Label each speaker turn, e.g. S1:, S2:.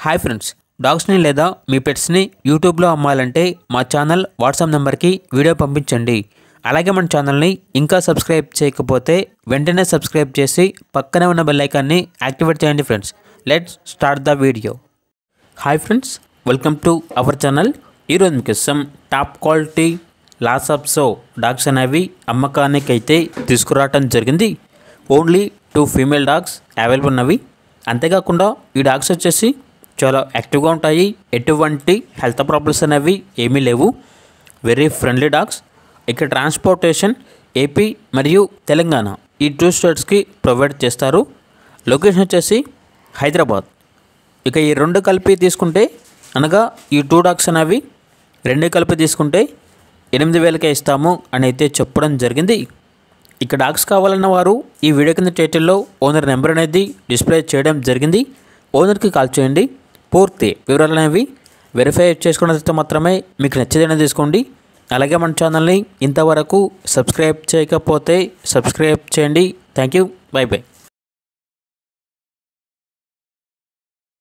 S1: hi friends డాగ్స్ని లేదా మీ పెట్స్ని యూట్యూబ్లో అమ్మాలంటే మా ఛానల్ వాట్సాప్ నెంబర్కి వీడియో పంపించండి అలాగే మన ఛానల్ని ఇంకా సబ్స్క్రైబ్ చేయకపోతే వెంటనే సబ్స్క్రైబ్ చేసి పక్కనే ఉన్న బెల్ ఐకాన్ని యాక్టివేట్ చేయండి friends let's start the video hi friends welcome to our channel ఈరోజు మీకు ఇస్తాం top quality Lhasa Apso dogs అనేవి అమ్మకానికి అయితే తీసుకురావటం జరిగింది only two female dogs available ఉన్నవి అంతేకాకుండా ఈ డాగ్స్ వచ్చేసి చాలా యాక్టివ్గా ఉంటాయి ఎటువంటి హెల్త్ ప్రాబ్లమ్స్ అనేవి ఏమీ లేవు వెరీ ఫ్రెండ్లీ డాగ్స్ ఇక్కడ ట్రాన్స్పోర్టేషన్ ఏపీ మరియు తెలంగాణ ఈ టూ స్టేట్స్కి ప్రొవైడ్ చేస్తారు లొకేషన్ వచ్చేసి హైదరాబాద్ ఇక ఈ రెండు కలిపి తీసుకుంటే అనగా ఈ టూ డాగ్స్ అనేవి రెండు కలిపి తీసుకుంటే ఎనిమిది వేలకే ఇస్తాము అని అయితే చెప్పడం జరిగింది ఇక డాగ్స్ కావాలన్న వారు ఈ వీడియో కింద టైటిల్లో ఓనర్ నెంబర్ అనేది డిస్ప్లే చేయడం జరిగింది ఓనర్కి కాల్ చేయండి పూర్తి వివరాలు అనేవి వెరిఫై చేసుకున్న తర్వాత మాత్రమే మీకు నచ్చేదైనా తీసుకోండి అలాగే మన ఛానల్ని ఇంతవరకు సబ్స్క్రైబ్ చేయకపోతే సబ్స్క్రైబ్ చేయండి థ్యాంక్ యూ బై బై